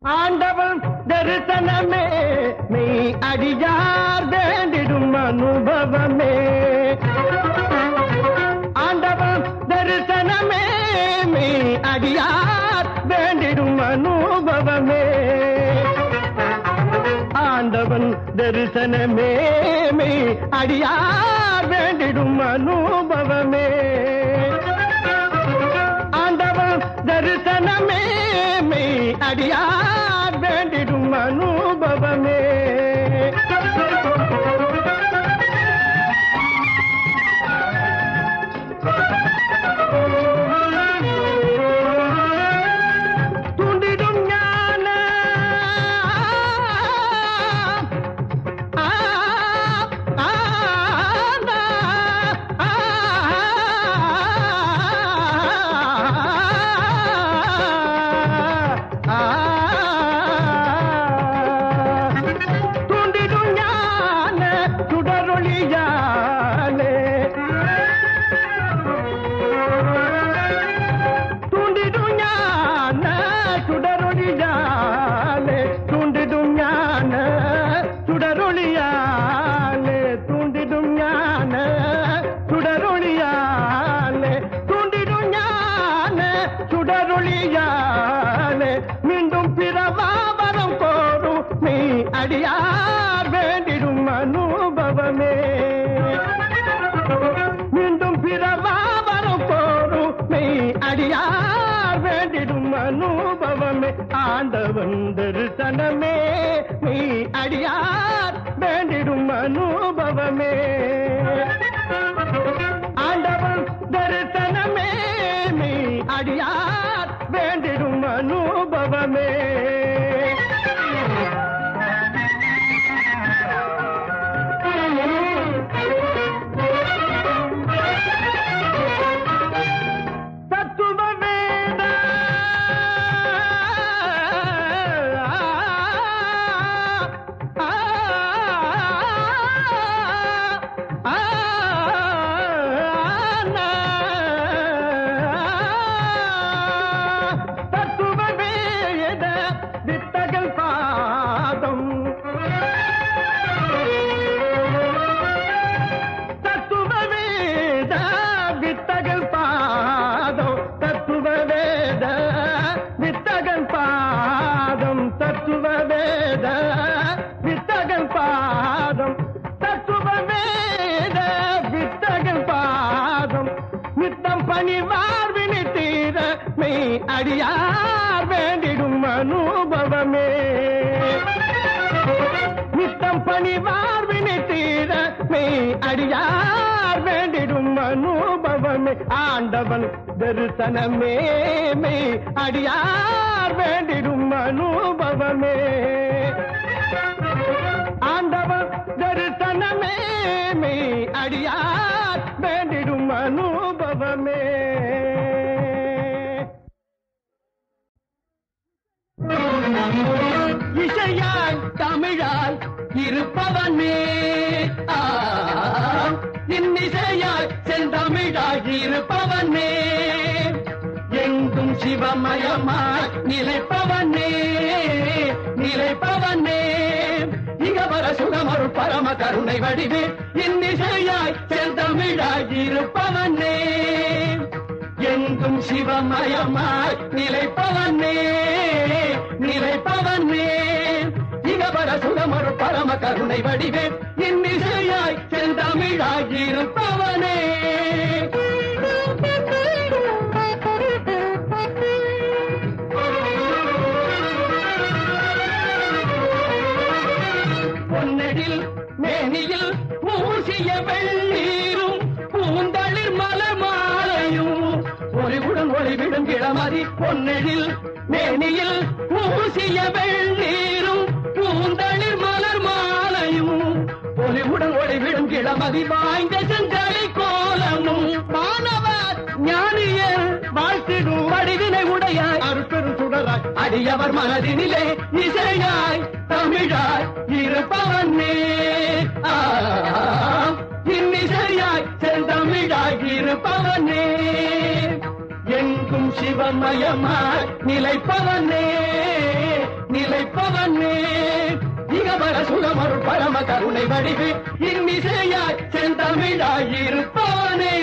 ஆண்டவன் தரிசனமே மெய் அடியார் வேண்டிடும் அனுபவமே ஆண்டவன் தரிசனமே மெய் அடியார் வேண்டிடும் அனுபவமே ஆண்டவன் தரிசனமே மெய் அடியார் வேண்டிடும் அனுபவமே ஆண்டவன் தரிசனமே மெய் அடியார் வேண்டிடும் அனுபவமே துண்டிடும் ஞான ஆ, ஆ, ஆ, ஆ, துண்டிடும் ஞான சுடரொளியாலே தூண்டிடும் ஞான சுடரொளியாலே தூண்டிடும் ஞான சுடரொளியாலே தூண்டிடும் ஞான சுடரொளியாலே தூண்டிடும் ஞான சுடரொளியாலே மீண்டும் பிறவாவரம் கோரும் நீ அடியார் வேண்டிடும் அனுபவமே மீண்டும் பிறவாவரம் கோரும் மெய் அடியார் வேண்டிடும் அனுபவமே ஆண்டவன் தரிசனமே மெய் அடியார் வேண்டிடும் அனுபவமே ஆண்டவன் தரிசனமே மெய் அடியார் வேண்டிடும் அனுபவமே தத்துவ வேத தத்துவ வேத வித்தகல் பாதம் தத்துவ வேத வித்தகல் பாதம் தத்துவ வேத வித்தகல் பாதம் தத்துவ வேத வித்தகல் பாதம் தத்துவ வேத வித்தகல் பாதம் நித்தம் பணிவார் வினை தீர மெய் அடியார் வேண்டிடும் அனுபவமே நித்தம் பணிவார் வினை தீர மெய் அடியார் வேண்டிடும் அனுபவமே ஆண்டவன் தரிசனமே மெய் அடியார் வேண்டிடும் அனுபவமே ஆண்டவன் தரிசனமே மெய் அடியார் வேண்டிடும் அனுபவமே இசையாய் தமிழாய் இருப்பவனே ஆ, இன்னிசையாய் செந்தமிழாய் இருப்பவனே எங்கும் சிவமயமாய் நிலைப்பவனே நிலைப்பவனே இகவர சுகமருள் பரம கருணை வடிவே இன்னிசையாய் செந்தமிழாய் இருப்பவனே எங்கும் சிவமயமாய் நிலைப்பவனே நிலைப்பவனே இகவர சுகமரு பரம கருணை வடிவே இன்னிசையாய் செந்தமிழாய் இருப்பவனே பொன்னடில் மேனியில் பூசிய வெள்ளீரும் பூந்தளிர் மலர் மாலையும் ஒளிவுடன் ஒளிவிடும் இளமதி பொன்னெழில் மேனியில் பூசிய வெள்ளீரும் பூந்தளிர் மலர் மாலையும் ஒளிவுடன் ஒளிவிடும் இளமதி வாய்ந்த செஞ்சலை கோலமும் மாணவர் ஞானியர் வாழ்த்திடும் வடிவினை உடையாய் அருட்பெரும் சுடராய் அடியவர் மனதினிலே இசையாய் தமிழாய் இருப்பவனே ஆ, இன்னிசையாய் செந்தமிழாய் இருப்பவனே எங்கும் சிவமயமாய் நிலைப்பவனே சுகமருள் பரம கருணை வடிவு இன்னிசையாய் செந்தமிழாய் இருப்பானே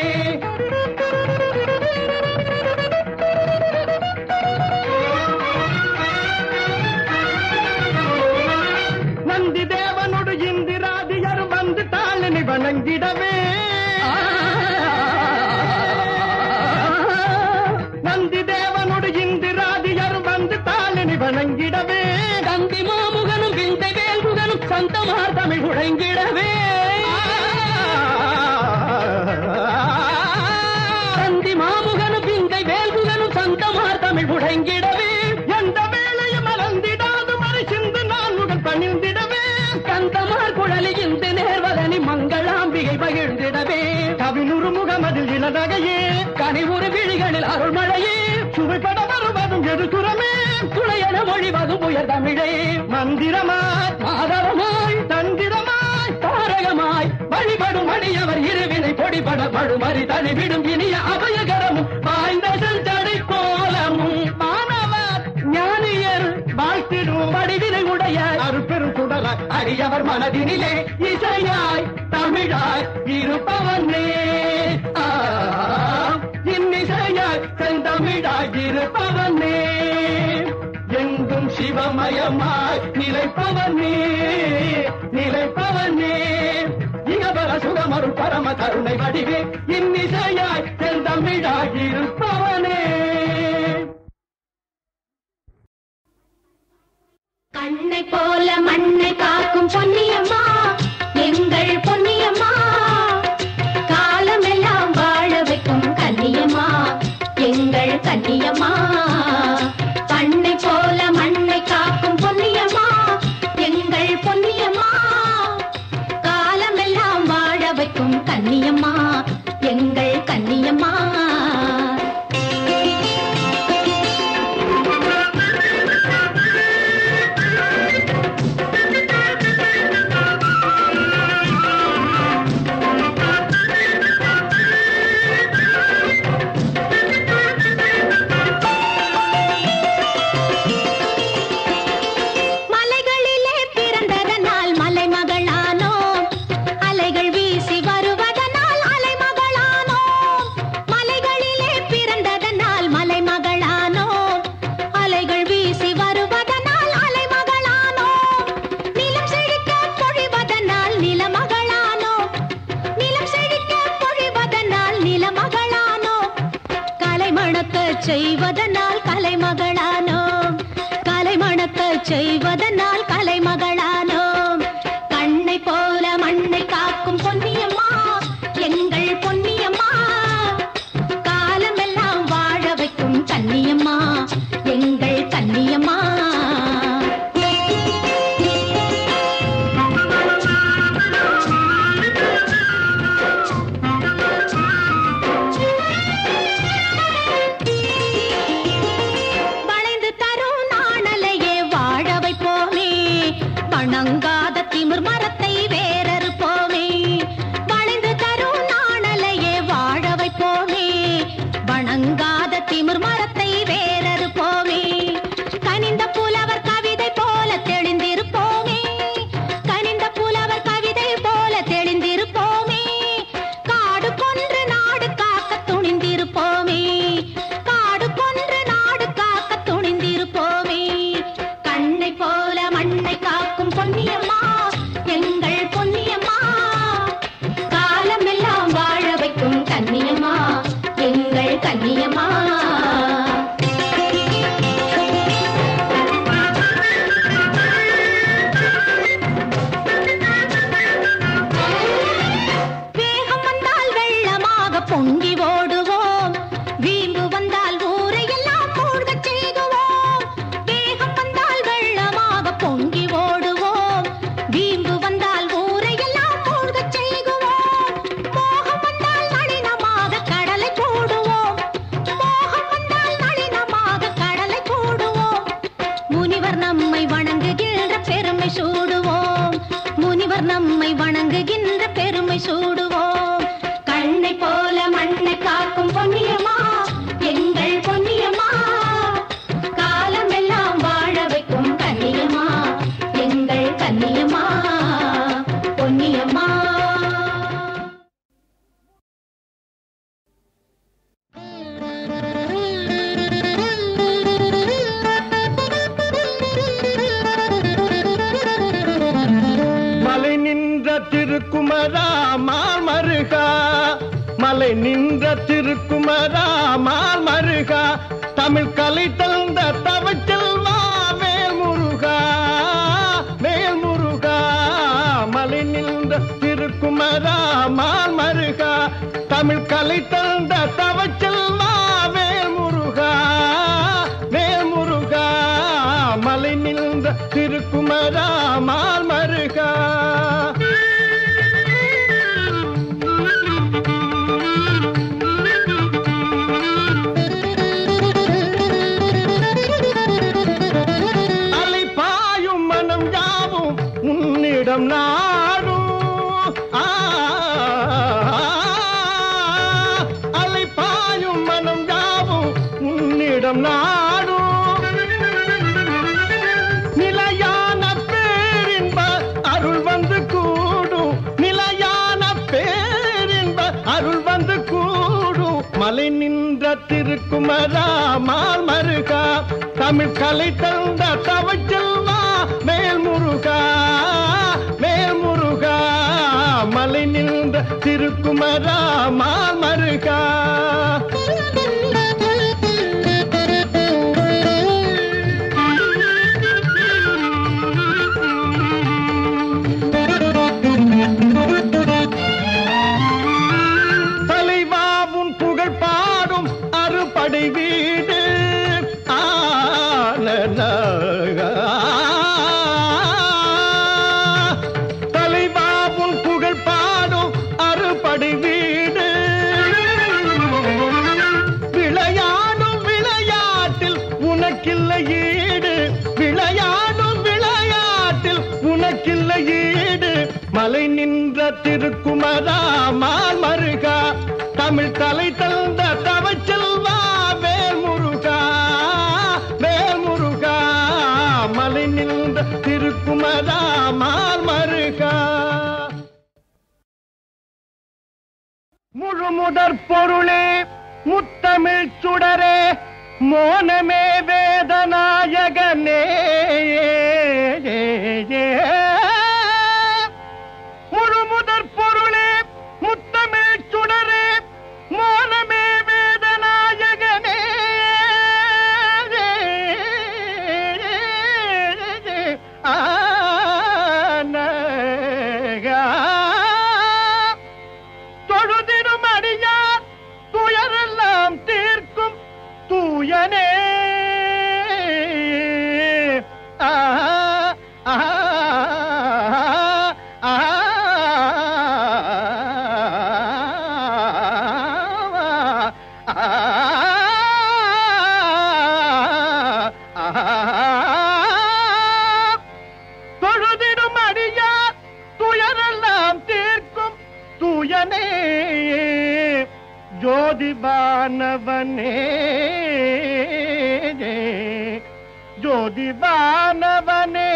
நந்தி தேவனோடு இந்திராதியர் வந்து தாளினி வணங்கிடவே நந்தி தேவனோடு இந்திராதியர் வந்து தாளினி வணங்கிடவே தந்தி மாமுகனும் விந்தை வேல்குகனும் சந்தமார் தமிழ் உழைங்கிடவே தந்தி மாமுகனும் விந்தை வேல்குகனும் சந்தமார் தமிழ் உழைங்கிடவே எந்த வேலையும் மறந்திடாது மறை சிந்து நான்முகன் பணிந்திடவே கந்தமார் குழலி இந்து நேர்வதனி மங்களாம்பிகை பகிர்ந்திடவே கவினுறு முகமதில் இளநகையே கனிவுறு விழிகளில் அருள்மழையே சுவைப்பட வருவதும் எதுசுரமே துளையென மொழிவதும் உயர் தமிழே மந்திரமாய் மாதவமாய் தந்திரமாய் தாரகமாய் வழிபடும் அடியவர் இருவினை பொடிபட பழுமறி தனிவிடும் இனிய அபயகரமும் வாய்ந்த செஞ்சடை கோலமும் மாணவர் ஞானியர் வாழ்த்திடும் வடிவினை உடைய அருப்பெரும் குடலாய் அரியவர் மனதினிலே இசையாய் தமிழாய் இருப்பவனே ஆ, இன்னிசையாய் செந்தமிழாய் இருப்பவனே எங்கும் சிவமயமாய் நிலைப்பவனே நிலைப்பவனே இகபர சுகமருள் பரம கருணை வடிவே இன்னிசையாய் செந்தமிழாய் இருப்பவனே கண்ணை போல மண்ணை காக்கும் பொன்னியம்மா எங்கள் பொன்னியம்மா காலமெல்லாம் வாழ வைக்கும் கன்னியம்மா எங்கள் கன்னியம்மா கண்ணை போல மண்ணை காக்கும் பொன்னியம்மா எங்கள் பொன்னியம்மா காலமெல்லாம் வாழ வைக்கும் கன்னியம்மா எங்கள் கன்னியம்மா மலைகளிலே பிறந்ததனால் மலைமகளானோ அலைகள் வீசி வருவதனால் அலைமகளானோ மலைகளிலே பிறந்ததனால் மலைமகளானோ அலைகள் வீசி வருவதனால் அலைமகளானோ நிலம் செழிக்க பொழிவதனால் நிலமகளானோ நிலம் செழிக்க பொழிவதனால் நிலமகளானோ கலைமணக்க செய்வதனால் கலைமகளானோ கலைமணக்க செய்வதனால் கலைமகளானோ கண்ணை போல மண்ணை காக்கும் பொன்னியம்மா எங்கள் பொன்னியம்மா காலமெல்லாம் வாழ வைக்கும் கன்னியம்மா எங்கள் கன்னியம்மா வளைந்து தரும் நாணலையே வாழ வைப்போமே வணங்காத திமிர் மரத்தை வேறறுப்போமே வளைந்து தரும் நாணலையே வாழ வைப்போமே வணங்காத திமிர் மரத்தை வேறறுப்போமே கனிந்த புலவர் கவிதை போல தெளிந்திருப்போமே கனிந்த புலவர் கவிதை போல தெளிந்திருப்போமே காடு கொன்று நாடு காக்க துணிந்திருப்போமே காடு கொன்று நாடு காக்க துணிந்திருப்போமே கண்ணை போல மண்ணை காக்கும் பொன்னியம்மா எங்கள் பொன்னியம்மா காலமெல்லாம் வாழ வைக்கும் கன்னியம்மா எங்கள் கன்னியம்மா வேகம் வந்தால் வெள்ளமாக பொங்கி ஓடுவோம் வீம்பு வந்தால் ஊரை எல்லாம் மூழ்கச் செய்குவோம் வேகம் வந்தால் வெள்ளமாக பொங்கி ஓடுவோம் வீம்பு வந்தால் ஊரை எல்லாம் மூழ்கச் செய்குவோம் மோகம் வந்தால் நளினமாக கடலை போடுவோம் மோகம் வந்தால் நளினமாக கடலை போடுவோம் முனிவர் நம்மை வணங்குகின்ற பெருமை சூடுவோம் முனிவர் நம்மை வணங்குகின்ற பெருமை சூடுவோம் கண்ணை போல மண்ணை காக்கும் பொன்னியம்மா எங்கள் பொன்னியம்மா காலமெல்லாம் வாழ வைக்கும் கன்னியம்மா எங்கள் கன்னியம்மா திருக்குமரா மால் மருகா மலை நின்ற திருக்குமரா மால் மருகா தமிழ் கலை தந்த தவச்செல்வா வேல் முருகா வேல் முருகா மலை நின்ற திருக்குமரா மால் மருகா தமிழ் கலை தந்த தவச்செல்வா வேல் முருகா வேல் முருகா மலை நின்ற திருக்குமரா மால் மருகா அலை பாயும் மனம் யாவும் உன்னிடம் நாடும் ஆ, அலை பாயும் மனம் யாவும் உன்னிடம் நாடும் நிலையான பேரின்ப அருள் வந்து கூடும் நிலையான பேரின்ப அருள் வந்து கூடும் மலை நின்ற திருக்குமரா மால் மருகா தமிழ் கலை தந்த தவச்செல்வா மேல் முருகா மேல் முருகா மலை நின்ற திருக்குமரா மால் மருகா தலைவாவும் புகழ் பாடும் அறுபடை வீடு ஆ, ந, ந, ஆ. தலைவாவும் புகழ் பாடும் அறுபடை வீடு விளையாடும் விளையாட்டில் உனக்கில்லை ஈடு விளையாடும் விளையாட்டில் உனக்கில்லை ஈடு மலை நின்ற திருக்குமரா மால் மருகா தமிழ் தலை தந்த தவச்செல்வா வேல் முருகா வேல் முருகா மலை நின்ற திருக்குமரா மால் மருகா முழுமுதற் பொருளே முத்தமிழ் சுடரே மோனமே வேதநாயகனே முழுமுதற் பொருளே முத்தமிழ் சுடரே மோனமே வேதநாயகனே ஆனகா தொழுதிடும் அடியார் துயரெல்லாம் தீர்க்கும் தூயனே ஆ, ஆ, ஆ, தொழுதிடும் அடியார் துயரெல்லாம் தீர்க்கும் தூயனே ஜோதிபானவனே ஜோதிபானவனே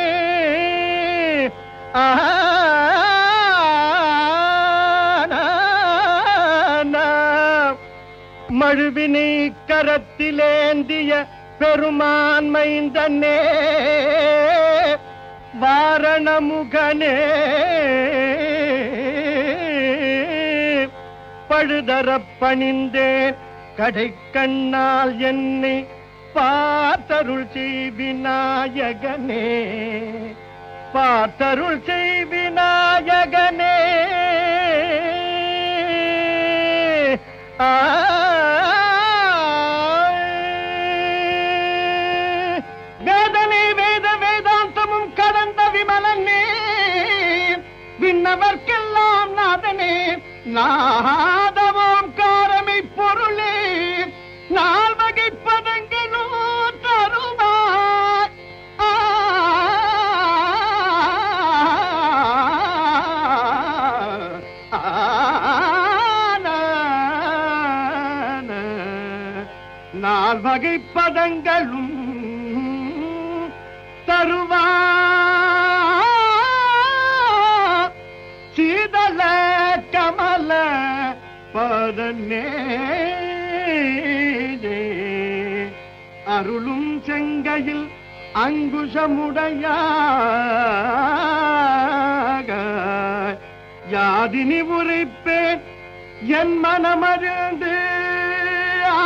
மழுவினை கரத்திலேந்திய பெருமான் மைந்தனே வாரணமுகனே பழுதரப் பணிந்தேன் கடை கண்ணால் என்னை பார்த்தருள் செய்விநாயகனே பார்த்தருள் செய்விநாயகனே ஆ வேதனை வேத வேதாந்தமும் கடந்த விமலனே விண்ணவர்க்கெல்லாம் நாதனே நாதவோம் காரமை பொருளே நால் வகை பதங்களோ தருவாய் ஆ, ஆ, நா, நா. நால் வகை பதங்களும் தருவா சீதல கமல பதனே அருளும் செங்கையில் அங்குஷமுடைய ஜாதினி உரைப்பேன் என் மனமறிந்து ஆ,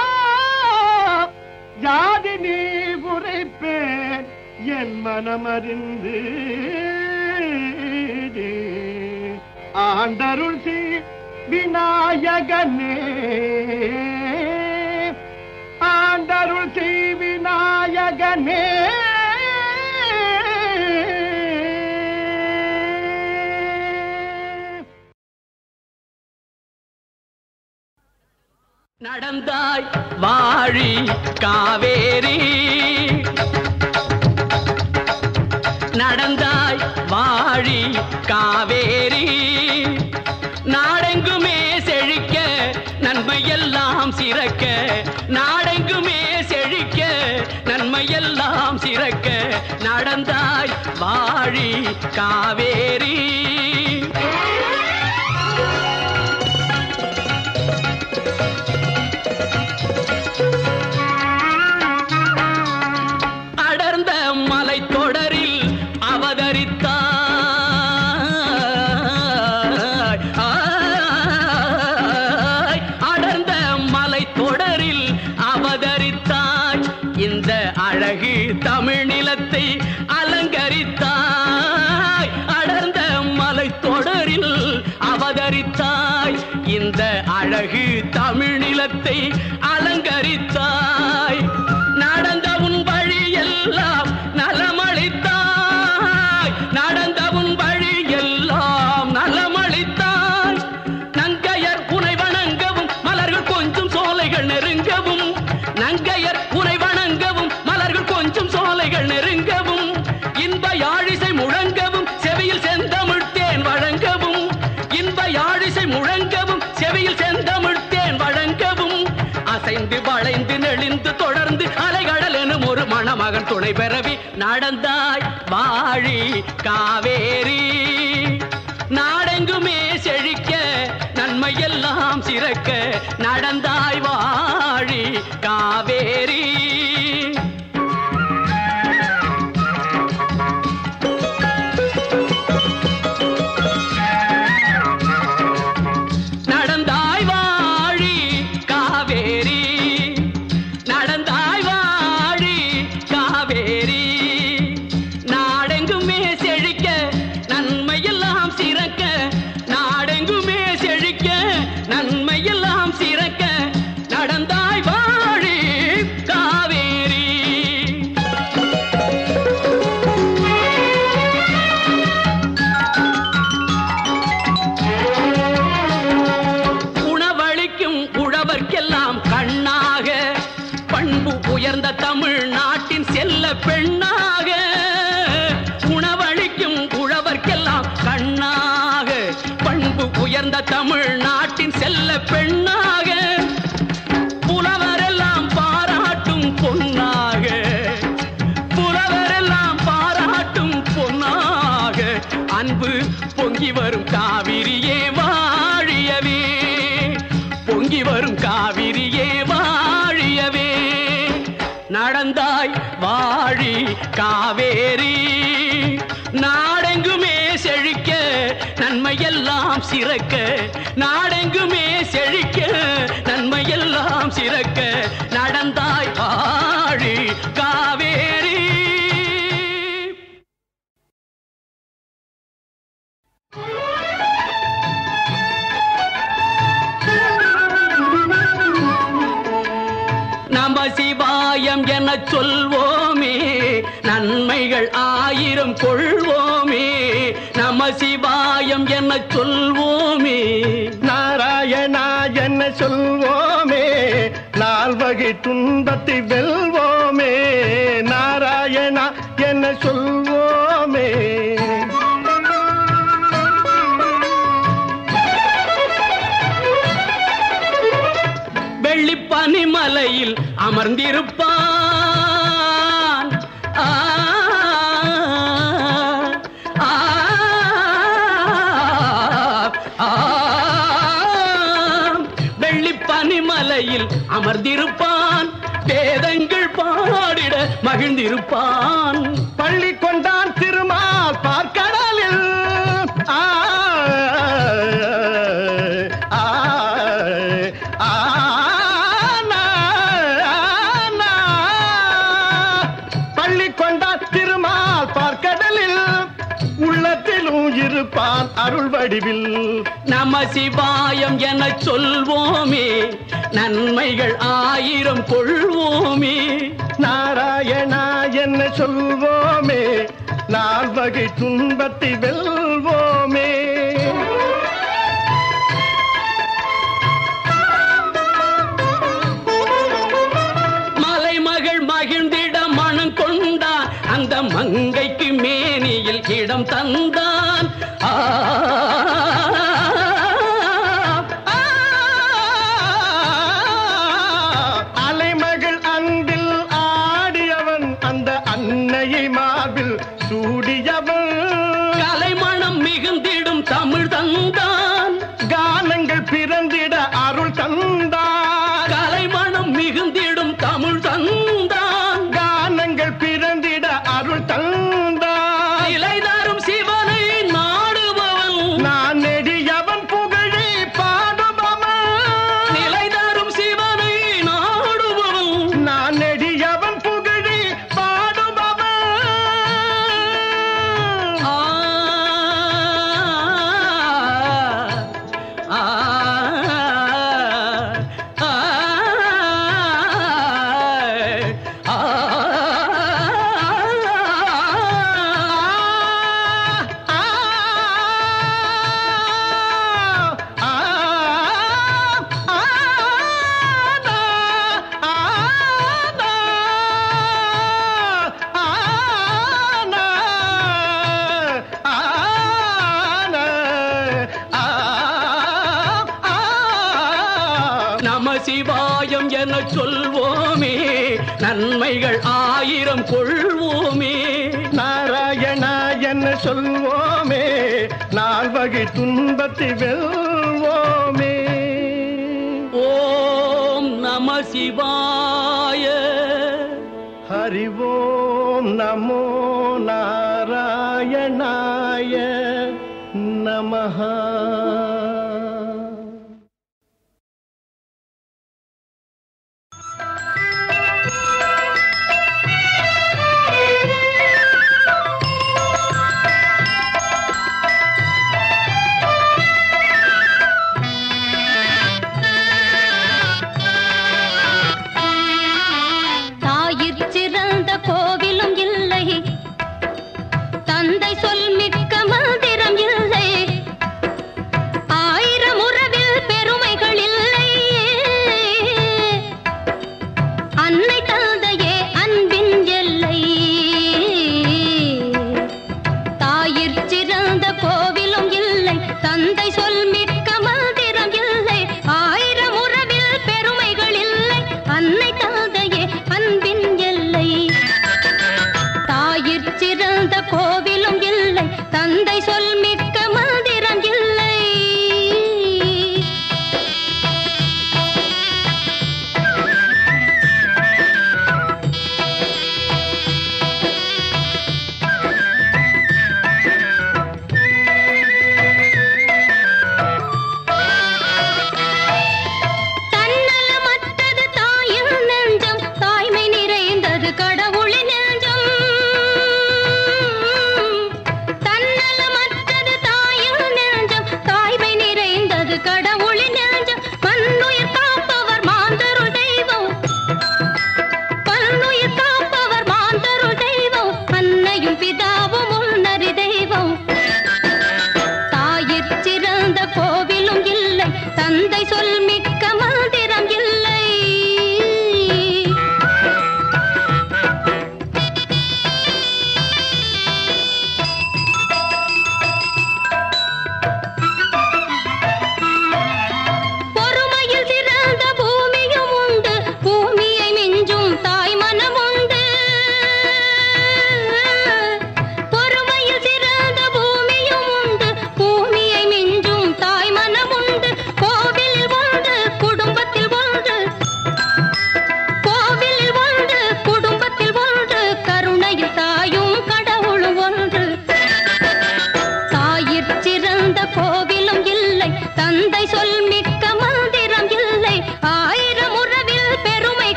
ஜாதினி உரைப்பேன் என் மனமறிந்து ஆண்டருள் சி விநாயகனே ஆண்டருள் சி விநாயகனே நடந்தாய் வாழி காவேரி நடந்தாய் வாழி காவேரி நாடெங்குமே செழிக்க நன்மையெல்லாம் சிறக்க நாடெங்குமே செழிக்க நன்மையெல்லாம் சிறக்க நடந்தாய் வாழி காவேரி அடர்ந்த மலை தொடரில் அவதரித்தாய் ஆய், அடர்ந்த மலை தொடரில் அவதரித்தாய் இந்த அழகு தமிழ் நிலத்தை அலங்கரித்தாய் அடர்ந்த மலை தொடரில் அவதரித்தாய் இந்த அழகு தமிழ் நிலத்தை அலங்கரித்தாய் நடந்த உன் வழி எல்லாம் நலமளித்தாய் நடந்த உன் வழி எல்லாம் நலமளித்தாய் நங்கையர் உனை வணங்கவும் மலர்கள் கொஞ்சம் சோலைகள் நெருங்கவும் நங்கையர் உனை வணங்கவும் மலர்கள் கொஞ்சம் சோலைகள் நெருங்கவும் இன்ப யாழிசை முழங்கவும் செவியில் செந்தமிழ் தேன் வழங்கவும் இன்ப யாழிசை முழங்கவும் செவியில் செந்தமிழ் தேன் வழங்கவும் அசைந்து வளைந்து நெளிந்து தொடர்ந்து அலைகடல் எனும் ஒரு மணமகன் துணை பெறவி நடந்தாய் வாழி காவேரி நாடெங்குமே செழிக்க நன்மையெல்லாம் சிறக்க நடந்தாய் வாழி காவேரி நடந்தாய் வாழி காவேரி நடந்தாய் வாழி காவேரி நாடெங்குமே செழிக்க நன்மையெல்லாம் சிறக்க நாடெங்குமே செழிக்க நன்மையெல்லாம் சிறக்க நடந்தாய் வாழி காவேரி உணவளிக்கும் உழவர்க்கெல்லாம் கண்ணாக பண்பு உயர்ந்த தமிழ் நாட்டின் செல்ல பெண்ணாக உணவளிக்கும் உழவர்க்கெல்லாம் கண்ணாக பண்பு உயர்ந்த தமிழ் நாட்டின் செல்ல பெண்ணாக புலவரெல்லாம் பாராட்டும் பொன்னாக புலவரெல்லாம் பாராட்டும் பொன்னாக அன்பு பொங்கி வரும் காவிரியே வாழியவே பொங்கி வரும் காவிரியே வாழியவே நடந்தாய் வாழி காவேரி நாடெங்குமே செழிக்க நன்மையெல்லாம் சிறக்க நாடெங்குமே செழிக்க நன்மையெல்லாம் சிறக்க நடந்தாய் வாழி காவேரி நம சிவாயம் என சொல்வோமே நன்மைகள் ஆயிரம் கொள்வோமே நம சிவாயம் என சொல்வோமே நாராயணா என்ன சொல்வோமே நால்வகை துன்பத்தை வெல்வோமே நாராயணா என்ன சொல்வோமே வெள்ளி பனிமலையில் அமர்ந்திருப்பான் ஆ, ஆ, ஆ. வெள்ளி பனிமலையில் அமர்ந்திருப்பான் வேதங்கள் பாடிட மகிழ்ந்திருப்பான் பள்ளி கொண்டான் திருமால் பார்க்கடலில் ஆ, இருப்பான் அருள் வடிவில் நம சிவாயம் என சொல்வோமே நன்மைகள் ஆயிரம் கொள்வோமே நாராயணா என்ன சொல்வோமே நால்வகை துன்பத்தை வெல்வோமே மலைமகள் மகிழ்ந்திட மனம் கொண்டான் அந்த மங்கைக்கு மேனியில் இடம் தந்தான் ஆ, ஆ, அலைமகள் அன்பில் ஆடியவன் அந்த அன்னையை மார்பில் சூடியவன் கலைமணம் மிகுந்திடும் தமிழ் தந்தான் கானங்கள் பிறந்திட அருள் தந்தான் கலைமணம் மிகுந்திடும் தமிழ் தந்தான் கானங்கள் பிறந்திட அருள் தந்தான் இலை தரும் சிவனை நாடுபவன் நான் நெடியவன் புகழை பாடுபவன் நிலை தரும் சிவனை நாடுபவன் நான் நெடியவன் புகழை பாடுபவன் ஆ, ஆ, ஆ, ஆ, நம சிவாயம் என சொல்வோமே நன்மைகள் ஆயிரம் கொள்வோமே நாராயணா என்ன சொல்வோமே நால்வகை துன்பத்தை வெல்வோமே ஓம் நம சிவாய ஹரிவோம் நமோ நாராயணாய நமஹா தாயிற் சிறந்த கோவிலும் இல்லை தந்தை சொல் மிக்க மந்திரம் இல்லை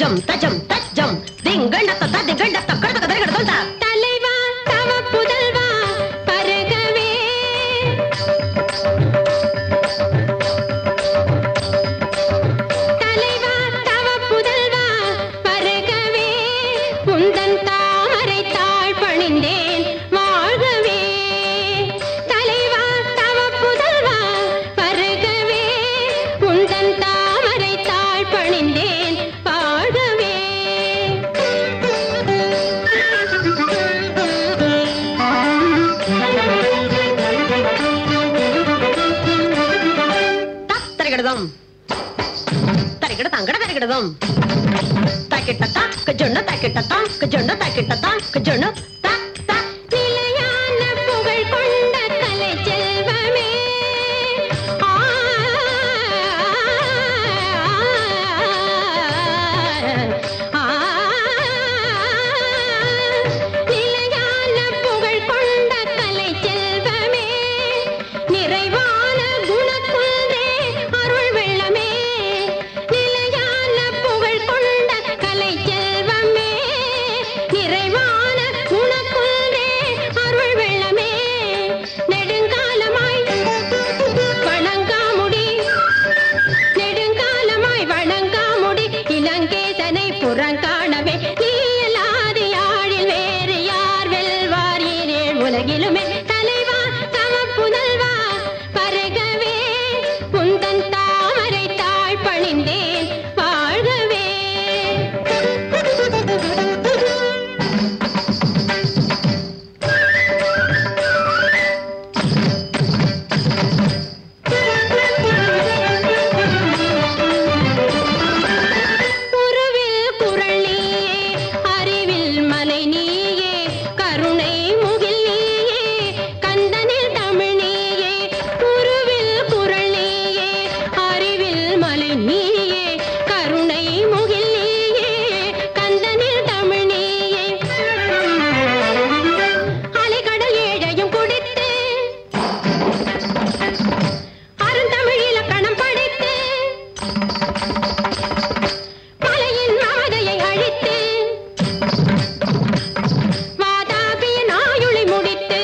தஜம் தஜம் தஜம் திங்கள் தத்த திங்கள் தத்த கடத்த கதறி கடத்தா தலைவா தவ புதல்வா பருகவே தலைவா தவ புதல்வா பருகவே உந்தன் தாமரை தாழ் பணிந்தேன் வாழ்கவே தலைவா தவ புதல்வா பருகவே உந்தன் தாமரை தாழ் பணிந்தேன் வாழ்கவே தரிகிடதம் தரிகிட தங்கட தரிகிடதம் தாக்கிட்ட தாக்கு ஜொண்ணு தாக்கிட்ட தாக்கு ஜொண்ணு தாக்கிட்ட தாக்கு ஜொண்ணு தா தா நிலையான புகழ் கொண்ட கலை செல்வமே ஆ, ஆ, நிலையான புகழ் கொண்ட கலை செல்வமே நிறைவான குணக்குந்தே அருள் வெள்ளமே நிலையான புகழ் கொண்ட கலை செல்வமே நிறைவான குணக்குந்தே அருள் வெள்ளமே நெடுங்காலமாய் வணங்காமுடி நெடுங்காலமாய் வணங்காமுடி இளங்கேசனை புறங்காணவே நீ அல்லாது யாழில் வேறு யார் வெல்வார் ஈரேழ் உலகிலுமே தலைவா தவ புதல்வா பருகவே உந்தன் தாமரை தாழ் பணிந்தேன் வாழ்கவே குருவில் குரல் நீயே அறிவில் மலை நீயே கருணை முகில் நீயே கந்தனில் தமிழ் நீயே குருவில் குரல் நீயே அறிவில் மலை நீயே கருணை முகில் நீயே கந்தனில் தமிழ் நீயே அலைகடல் ஏழையும் குடித்து அருந்தமிழ் இலக்கணம் படித்து மலையின் மாதையை அழித்து வாதாபியின் ஆயுளை முடித்து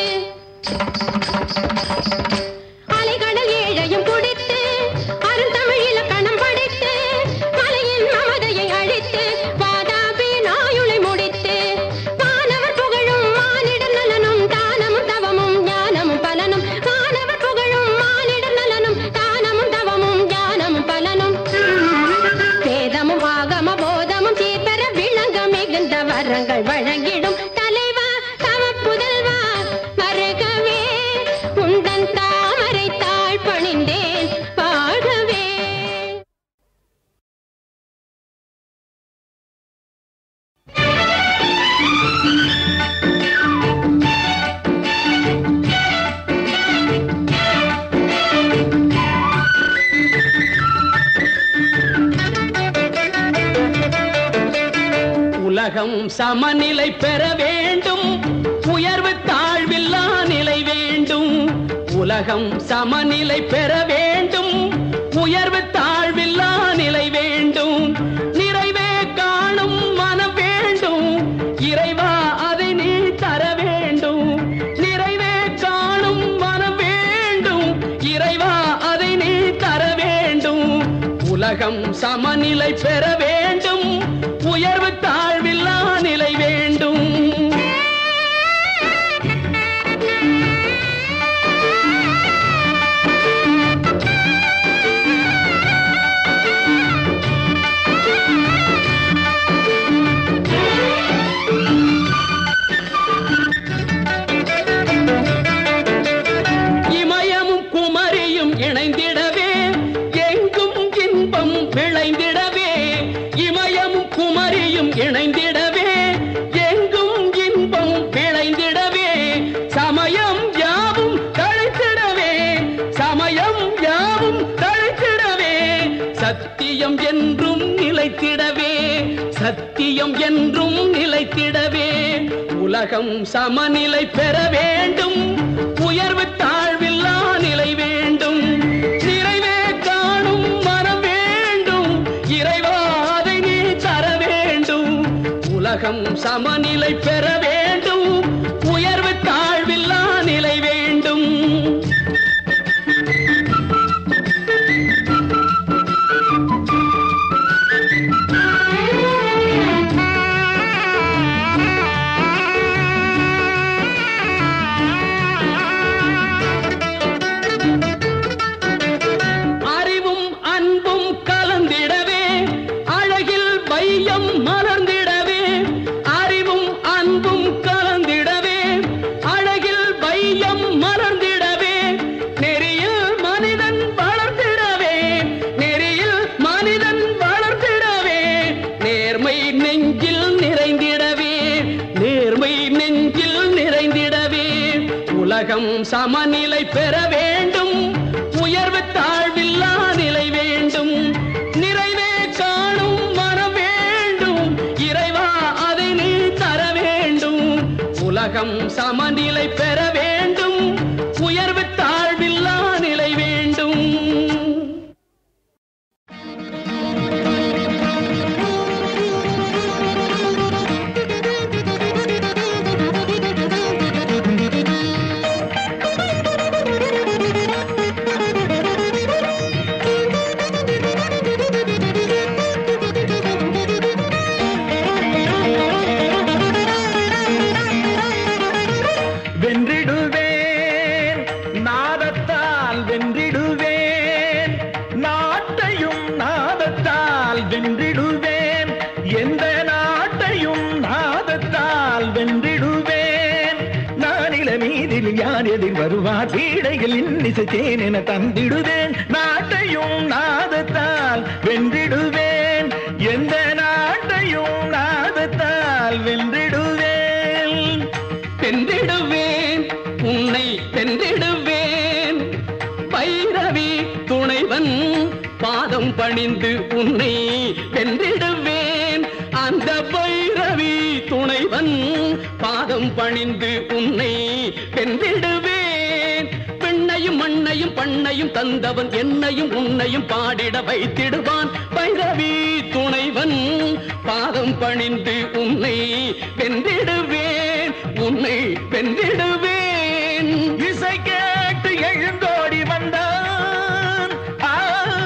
அலைகடல் ஏழையும் குடித்து அருந்தமிழ் இலக்கணம் படித்து மலையின் மமதையை அழித்து வாதாபியின் ஆயுளை முடித்து வானவர் புகழும் மானிட நலனும் தானமும் தவமும் ஞானமும் பலனும் வானவர் புகழும் மானிட நலனும் தானமும் தவமும் ஞானமும் பலனும் வேதமும் ஆகம போதமும் சீர்பெற விளங்க மிகுந்த வரங்கள் வழங்கிடும் தலைவா தவ புதல்வா வருகவே உந்தன் தாமரை தாழ் பணிந்தேன் வாழ்கவே உலகம் சமநிலை பெற வேண்டும் உயர்வு தாழ்வில்லா நிலை வேண்டும் உலகம் சமநிலை பெற வேண்டும் உயர்வு தாழ்வில்லா நிலை வேண்டும் நிறைவே காணும் மனம் வேண்டும் இறைவா அதை நீ தர வேண்டும் நிறைவே காணும் மனம் வேண்டும் இறைவா அதை நீ தர வேண்டும் உலகம் சமநிலை பெற வேண்டும் உயர்வு தாழ்வில்லா நிலை வேண்டும் இமயமும் குமரியும் இணைந்திடவே எங்கும் இன்பம் விளைந்திடவே இமயமும் குமரியும் இணைந்திடவே எங்கும் இன்பம் விளைந்திடவே சமயம் யாவும் தழைத்திடவே சமயம் யாவும் தழைத்திடவே சத்தியம் என்றும் நிலைத்திடவே சத்தியம் என்றும் நிலைத்திடவே உலகம் சமநிலை பெற வேண்டும் உயர்வு தாழ்வில்லா நிலை வேண்டும் நிறைவே காணும் மனம் வேண்டும் இறைவா அதை நீ தர வேண்டும் உலகம் சமநிலை பெற வேண்டும் உயர்வு தாழ்வில்லா நிலை வேண்டும் அறிவும் அன்பும் கலந்திடவே அழகில் வையம் மலர்ந்திடவே அறிவும் அன்பும் கலந்திடவே அழகில் வையம் மலர்ந்திடவே நெறியில் மனிதன் வளர்ந்திடவே நெறியில் மனிதன் வளர்ந்திடவே நேர்மை நெஞ்சில் நிறைந்திடவே நேர்மை நெஞ்சில் நிறைந்திடவே உலகம் சமநிலை பெற வேண்டும் உயர்வு தாழ்வில்லா நிலை வேண்டும் நிறைவே காணும் மனம் வேண்டும் இறைவா அதை நீ தர வேண்டும் உலகம் சமநிலை பெற வேண்டும் உயர்வு தாழ்வில்லா நிலை வேண்டும் வென்றிடுவேன் நாதத்தால் வென்றிடுவேன் நாட்டையும் நாதத்தால் வென்றிடுவேன் எந்த நாட்டையும் நாதத்தால் வென்றிடுவேன் நானில மீதில் யார் எதிர் வருவார் பீடையில் இன்னிசைத்தேன் என தந்திடுவேன் நாட்டையும் நாதத்தால் வென்றிடுவேன் எந்த நாட்டையும் நாதத்தால் வென்றிடுவேன் வென்றிடுவேன் உன்னை வென்றிடுவேன் பைரவி துணைவன் பாதம் பணிந்து உன்னை வென்றிடுவேன் அந்த பைரவி துணைவன் பாதம் பணிந்து உன்னை வென்றிடுவேன் பெண்ணையும் மண்ணையும் பண்ணையும் தந்தவன் என்னையும் உன்னையும் பாடிட வைத்திடுவான் பைரவி துணைவன் பாதம் பணிந்து உன்னை வென்றிடுவேன் உன்னை வென்றிடுவேன் இசை கேட்டு எழுந்தோடி வந்தான் ஆ,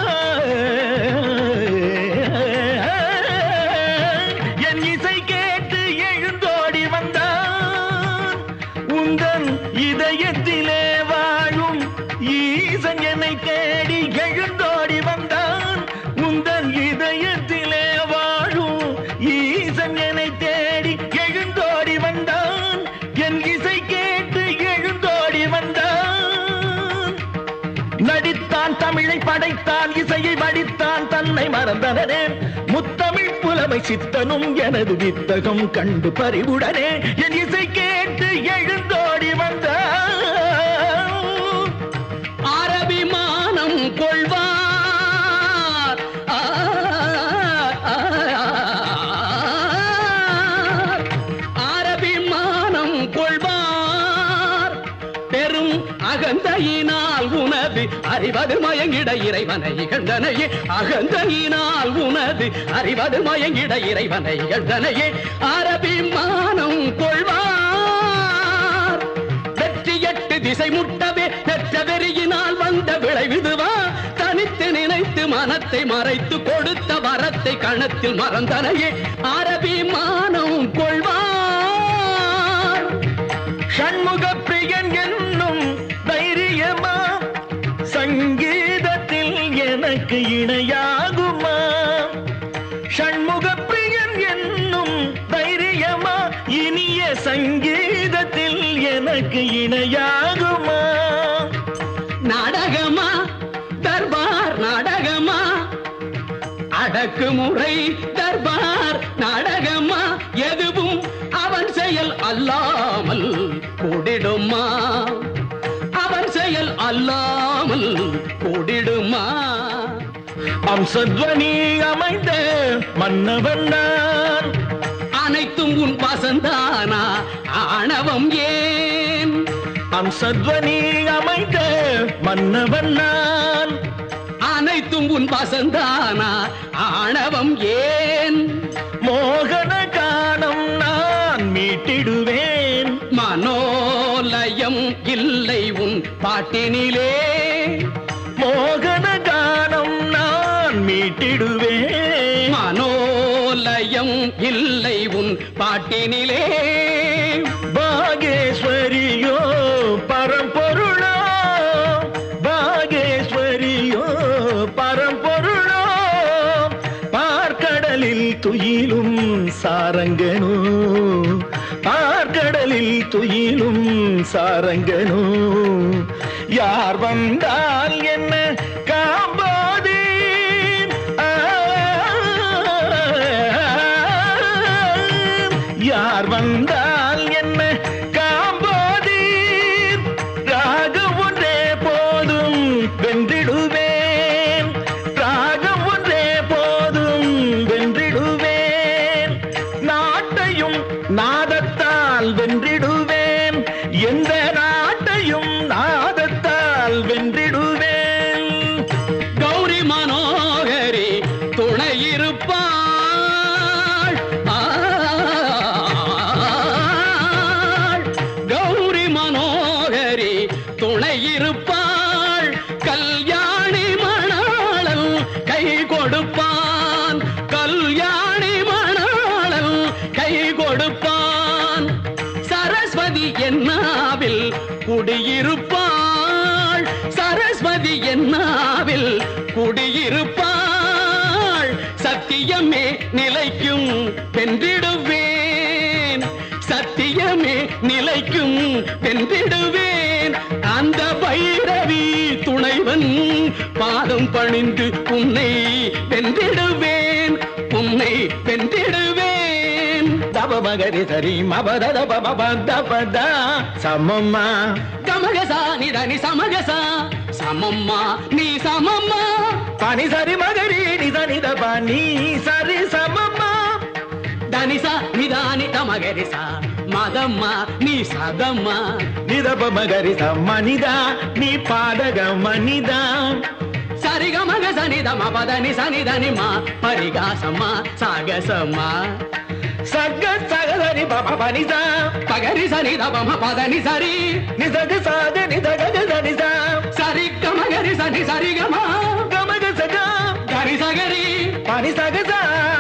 என் இசை கேட்டு எழுந்தோடி வந்தான் உந்தன் இதயத்திலே வாழும் ஈசன் என்னை தேடி எழுந்தோடி வந்தான் உந்தன் இதயத்திலே வாழும் ஈசன் என்னை தேடி எழுந்தோடி வந்தான் என் இசை கேட்டு எழுந்தோடி வந்தான் நடித்தான் தமிழை படைத்தான் இசையை வடித்தான் தன்னை மறந்தனே முத்தமிழ் புலமை சித்தனும் எனது வித்தகம் கண்டு பறிவுடனே என் இசை கேட்டு எழுந்தோடி வந்தான் அரபிமானம் கொள்வார் ஆ, ஆ, அரபிமானம் கொள்வார் பெரும் அகந்தையினால் உனது அறிவது மயங்கிட இறைவனை இகழ்ந்தனையே அகந்தையினால் உனது அறிவது மயங்கிட இறைவனை இகழ்ந்தனையே அரபிமானம் கொள்வார் வெற்றி எட்டு திசை முட்டவே பெற்ற வெறியினால் வந்த விளைவிதுவா தனித்து நினைத்து மனத்தை மறைத்து கொடுத்த வரத்தை கணத்தில் மறந்தனையே அரபி மானம் கொள்வார் ஷண்முக பிரியன் என்னும் தைரியமா சங்கீதத்தில் எனக்கு இணையாகுமா ஷண்முக பிரியன் என்னும் தைரியமா இனிய சங்கீதத்தில் எனக்கு இணையாகுமா நாடகமா தர்பார் நாடகமா அடக்குமுறை தர்பார் நாடகமா எதுவும் அவன் செயல் அல்லாமல் கூடிடுமா அவன் செயல் அல்லாமல் கூடிடுமா அம்சத்வனி அமைந்த மன்னவன் நான் அனைத்தும் உன் வசந்தானா ஆணவம் ஏன் அம்சத்வனி அமைந்த மன்னவன் நான் அனைத்தும் உன் வசந்தானா ஆணவம் ஏன் மோகன கானம் மீட்டிடுவேன் மனோலயம் இல்லை உன் பாட்டினிலே மோகன கானம் நான் மீட்டிடுவேன் மனோலயம் இல்லை உன் பாட்டினிலே பாகேஸ்வரியோ பரம்பொருளோ பாகேஸ்வரியோ பரம்பொருளோ பார்க்கடலில் துயிலும் சாரங்கனோ பார்க்கடலில் துயிலும் சாரங்கனோ யார் வந்தால் என்ன காம்போதே யார் வந்தால் என்ன காம்போதீர் ராகம் ஒன்றே போதும் வென்றிடுவேன் ராகம் ஒன்றே போதும் வென்றிடுவேன் நாட்டையும் நாதத்தால் வென்றிடுவேன் எந்த நாட்டையும் நாதத்தால் வென்றிடுவேன் கௌரி மனோகரி துணையிருப்பாள் ஆள். கௌரி மனோகரி துணையிருப்பாள் கல்யாணி மணாளன் கை கொடுப்பான் கல்யாணி மணாளன் கை கொடுப்பான் சரஸ்வதி என்னாவில் குடியிருப்பாள் சரஸ்வதி என்னாவில் குடியிருப்பாள் சத்தியமே நிலைக்கும் வென்றிடுவேன் சத்தியமே நிலைக்கும் வென்றிடுவேன் அந்த பைரவி துணைவன் பாதம் பணிந்து உன்னை வென்றிடுவேன் உன்னை வென்றிடுவேன் தப மகரி சரி மபத பபத சமம்மா கமகசா நிதனி சமகசா சமம்மா நீ சமம்மா பனி சரி மகரி நித நித பனி சரி சமம்மா தனிசா நிதானி தமகரிசா மதம்மா நீ சதம்மா நிதப மகரி மனிதா நீ பாடக மனிதா சரிகமக சனிதம பதனி சனிதனி மா பரிகாசம்மா சாகசம்மா சக சகதரி பப பனிதா பகரி சனிதபம பதனி சரி நிசக சாக நிதக நிசா சரி கமகரி சனி சரிகமா கமக சகா கரி சகரி பனி சகசா